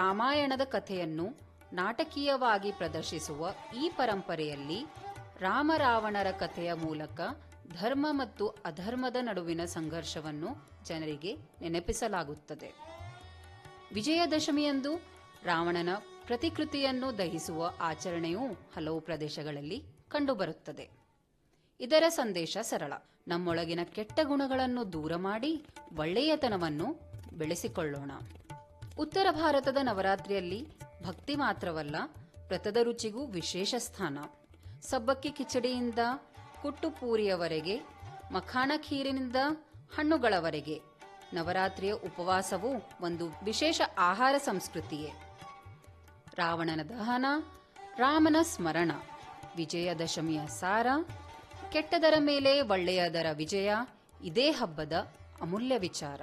ರಾಮಾಯಣದ ಕಥೆಯನ್ನು ನಾಟಕೀಯವಾಗಿ ಪ್ರದರ್ಶಿಸುವ ಈ ಪರಂಪರೆಯಲ್ಲಿ ರಾಮರಾವಣರ ಕಥೆಯ ಮೂಲಕ ಧರ್ಮ ಮತ್ತು ಅಧರ್ಮದ ನಡುವಿನ ಸಂಘರ್ಷವನ್ನು ಜನರಿಗೆ ನೆನಪಿಸಲಾಗುತ್ತದೆ ವಿಜಯದಶಮಿಯಂದು ರಾವಣನ ಪ್ರತಿಕೃತಿಯನ್ನು ದಹಿಸುವ ಆಚರಣೆಯೂ ಹಲವು ಪ್ರದೇಶಗಳಲ್ಲಿ ಕಂಡುಬರುತ್ತದೆ ಇದರ ಸಂದೇಶ ಸರಳ ನಮ್ಮೊಳಗಿನ ಕೆಟ್ಟ ಗುಣಗಳನ್ನು ದೂರ ಮಾಡಿ ಒಳ್ಳೆಯತನವನ್ನು ಬೆಳೆಸಿಕೊಳ್ಳೋಣ ಉತ್ತರ ಭಾರತದ ನವರಾತ್ರಿಯಲ್ಲಿ ಭಕ್ತಿ ಮಾತ್ರವಲ್ಲ ವ್ರತದ ರುಚಿಗೂ ವಿಶೇಷ ಸ್ಥಾನ ಸಬ್ಬಕ್ಕಿ ಕಿಚಡಿಯಿಂದ ಕುಟ್ಟು ಪೂರಿಯವರೆಗೆ ಮಖಾಣ ಖೀರಿನಿಂದ ಹಣ್ಣುಗಳವರೆಗೆ ನವರಾತ್ರಿಯ ಉಪವಾಸವು ಒಂದು ವಿಶೇಷ ಆಹಾರ ಸಂಸ್ಕೃತಿಯೇ ರಾವಣನ ದಹನ ರಾಮನ ಸ್ಮರಣ ವಿಜಯದಶಮಿಯ ಸಾರ ಕೆಟ್ಟದರ ಮೇಲೆ ಒಳ್ಳೆಯದರ ವಿಜಯ ಇದೇ ಹಬ್ಬದ ಅಮೂಲ್ಯ ವಿಚಾರ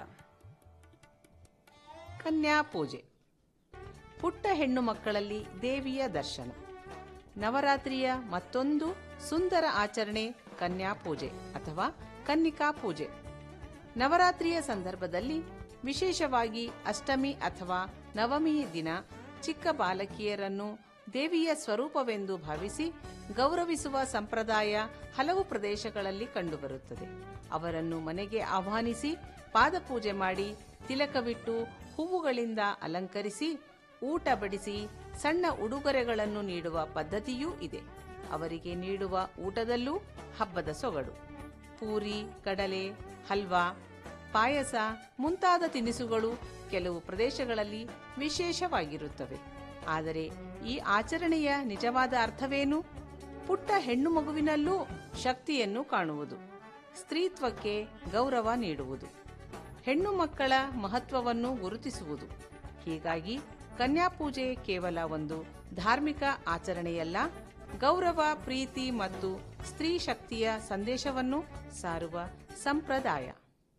ಕನ್ಯಾ ಪೂಜೆ ಪುಟ್ಟ ಹೆಣ್ಣು ಮಕ್ಕಳಲ್ಲಿ ದೇವಿಯ ದರ್ಶನ ನವರಾತ್ರಿಯ ಮತ್ತೊಂದು ಸುಂದರ ಆಚರಣೆ ಕನ್ಯಾ ಪೂಜೆ ಅಥವಾ ಕನ್ನಿಕಾ ಪೂಜೆ ನವರಾತ್ರಿಯ ಸಂದರ್ಭದಲ್ಲಿ ವಿಶೇಷವಾಗಿ ಅಷ್ಟಮಿ ಅಥವಾ ನವಮಿಯ ದಿನ ಚಿಕ್ಕ ಬಾಲಕಿಯರನ್ನು ದೇವಿಯ ಸ್ವರೂಪವೆಂದು ಭಾವಿಸಿ ಗೌರವಿಸುವ ಸಂಪ್ರದಾಯ ಹಲವು ಪ್ರದೇಶಗಳಲ್ಲಿ ಕಂಡುಬರುತ್ತದೆ ಅವರನ್ನು ಮನೆಗೆ ಆಹ್ವಾನಿಸಿ ಪಾದಪೂಜೆ ಮಾಡಿ ತಿಲಕವಿಟ್ಟು ಹೂವುಗಳಿಂದ ಅಲಂಕರಿಸಿ ಊಟ ಬಡಿಸಿ ಸಣ್ಣ ಉಡುಗೊರೆಗಳನ್ನು ನೀಡುವ ಪದ್ಧತಿಯೂ ಇದೆ ಅವರಿಗೆ ನೀಡುವ ಊಟದಲ್ಲೂ ಹಬ್ಬದ ಸೊಗಡು ಪೂರಿ ಕಡಲೆ ಹಲ್ವಾ ಪಾಯಸ ಮುಂತಾದ ತಿನಿಸುಗಳು ಕೆಲವು ಪ್ರದೇಶಗಳಲ್ಲಿ ವಿಶೇಷವಾಗಿರುತ್ತವೆ ಆದರೆ ಈ ಆಚರಣೆಯ ನಿಜವಾದ ಅರ್ಥವೇನು ಪುಟ್ಟ ಹೆಣ್ಣು ಮಗುವಿನಲ್ಲೂ ಶಕ್ತಿಯನ್ನು ಕಾಣುವುದು ಸ್ತ್ರೀತ್ವಕ್ಕೆ ಗೌರವ ನೀಡುವುದು ಹೆಣ್ಣು ಮಕ್ಕಳ ಮಹತ್ವವನ್ನು ಗುರುತಿಸುವುದು ಹೀಗಾಗಿ ಕನ್ಯಾಪೂಜೆ ಕೇವಲ ಒಂದು ಧಾರ್ಮಿಕ ಆಚರಣೆಯಲ್ಲ ಗೌರವ ಪ್ರೀತಿ ಮತ್ತು ಸ್ತ್ರೀ ಶಕ್ತಿಯ ಸಂದೇಶವನ್ನು ಸಾರುವ ಸಂಪ್ರದಾಯ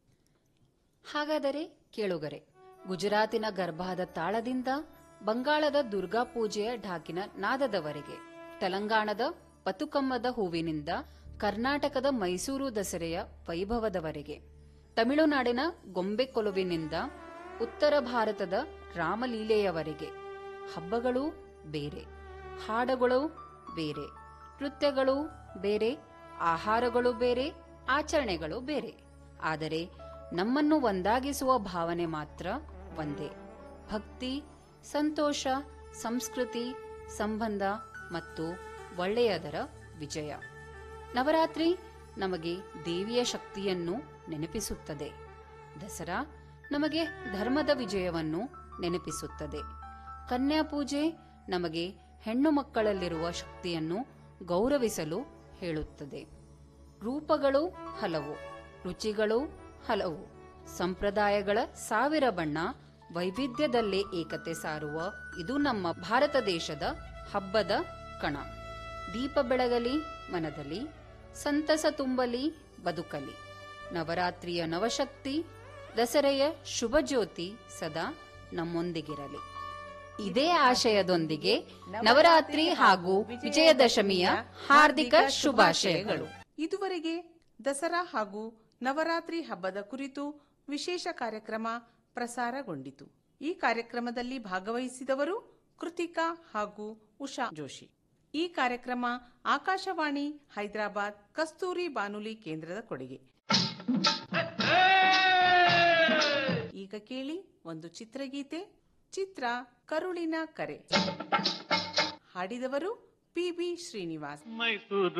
ಹಾಗಾದರೆ ಕೇಳುಗರೆ ಗುಜರಾತಿನ ಗರ್ಭಾದ ತಾಳದಿಂದ ಬಂಗಾಳದ ದುರ್ಗಾ ಪೂಜೆಯ ಢಾಕಿನ ನಾದದವರೆಗೆ ತೆಲಂಗಾಣದ ಪತುಕಮ್ಮದ ಹೂವಿನಿಂದ ಕರ್ನಾಟಕದ ಮೈಸೂರು ದಸರೆಯ ವೈಭವದವರೆಗೆ ತಮಿಳುನಾಡಿನ ಗೊಂಬೆ ಕೊಲುವಿನಿಂದ ಉತ್ತರ ಭಾರತದ ರಾಮಲೀಲೆಯವರೆಗೆ ಹಬ್ಬಗಳು ಬೇರೆ ಹಾಡುಗಳು ಬೇರೆ ನೃತ್ಯಗಳು ಬೇರೆ ಆಹಾರಗಳು ಬೇರೆ ಆಚರಣೆಗಳು ಬೇರೆ ಆದರೆ ನಮ್ಮನ್ನು ಒಂದಾಗಿಸುವ ಭಾವನೆ ಮಾತ್ರ ಒಂದೇ ಭಕ್ತಿ ಸಂತೋಷ ಸಂಸ್ಕೃತಿ ಸಂಬಂಧ ಮತ್ತು ಒಳ್ಳೆಯದರ ವಿಜಯ ನವರಾತ್ರಿ ನಮಗೆ ದೇವಿಯ ಶಕ್ತಿಯನ್ನು ನೆನಪಿಸುತ್ತದೆ ದಸರಾ ನಮಗೆ ಧರ್ಮದ ವಿಜಯವನ್ನು ನೆನಪಿಸುತ್ತದೆ ಕನ್ಯಾ ಪೂಜೆ ನಮಗೆ ಹೆಣ್ಣು ಮಕ್ಕಳಲ್ಲಿರುವ ಶಕ್ತಿಯನ್ನು ಗೌರವಿಸಲು ಹೇಳುತ್ತದೆ ರೂಪಗಳು ಹಲವು ರುಚಿಗಳು ಹಲವು ಸಂಪ್ರದಾಯಗಳ ಸಾವಿರ ಬಣ್ಣ ವೈವಿಧ್ಯದಲ್ಲೇ ಏಕತೆ ಸಾರುವ ಇದು ನಮ್ಮ ಭಾರತ ದೇಶದ ಹಬ್ಬದ ಕಣ ದೀಪ ಬೆಳಗಲಿ ಮನದಲ್ಲಿ ಸಂತಸ ತುಂಬಲಿ ಬದುಕಲಿ ನವರಾತ್ರಿಯ ನವಶಕ್ತಿ ದಸರೆಯ ಶುಭ ಜ್ಯೋತಿ ಸದಾ ನಮ್ಮೊಂದಿಗಿರಲಿ ಇದೇ ಆಶಯದೊಂದಿಗೆ ನವರಾತ್ರಿ ಹಾಗೂ ವಿಜಯದಶಮಿಯ ಹಾರ್ದಿಕ ಶುಭಾಶಯಗಳು ಇದುವರೆಗೆ ದಸರಾ ಹಾಗೂ ನವರಾತ್ರಿ ಹಬ್ಬದ ಕುರಿತು ವಿಶೇಷ ಕಾರ್ಯಕ್ರಮ ಪ್ರಸಾರಗೊಂಡಿತು ಈ ಕಾರ್ಯಕ್ರಮದಲ್ಲಿ ಭಾಗವಹಿಸಿದವರು ಕೃತಿಕಾ ಹಾಗೂ ಉಷಾ ಜೋಶಿ ಈ ಕಾರ್ಯಕ್ರಮ ಆಕಾಶವಾಣಿ ಹೈದರಾಬಾದ್ ಕಸ್ತೂರಿ ಬಾನುಲಿ ಕೇಂದ್ರದ ಕೊಡುಗೆ ಈಗ ಕೇಳಿ ಒಂದು ಚಿತ್ರಗೀತೆ ಚಿತ್ರ ಕರುಳಿನ ಕರೆ ಹಾಡಿದವರು ಪಿ ಬಿ ಶ್ರೀನಿವಾಸ್ ಮೈಸೂರು